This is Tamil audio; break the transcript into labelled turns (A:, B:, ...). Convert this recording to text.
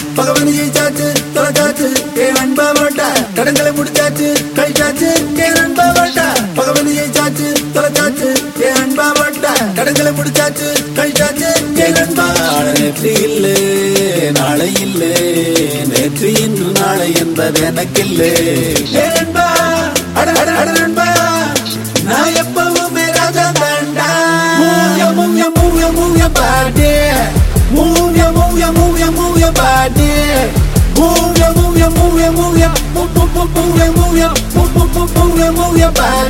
A: பகவனி ஜெயிச்சாச்சு தொலைச்சாச்சு ஏ நண்பா ஓட்ட கடன்களை முடிச்சாச்சு கழிச்சாச்சு ஏ நண்பா ஓட்ட பகவனி ஜெயிச்சாச்சு தொலைச்சாச்சு ஏ நண்பா ஓட்ட கடன்களை முடிச்சாச்சு கழிச்சாச்சு ஏ நண்பா நேற்று இல்லை நாளை இல்லை நேற்று இன்று நாளை என்பது எனக்கில்லை ஏ நண்பா அட அட அட நண்பா நான் எப்பவுமே ராஜா தாண்டா மூவிய மூவிய மூவிய மூவிய பாட்டு மூவிய மூவிய மூவிய மூவிய பாட்டு மூவிய மூவிய மூவிய மூவிய மூவிய மூவிய மூவிய மூவிய மூவிய பாட்டு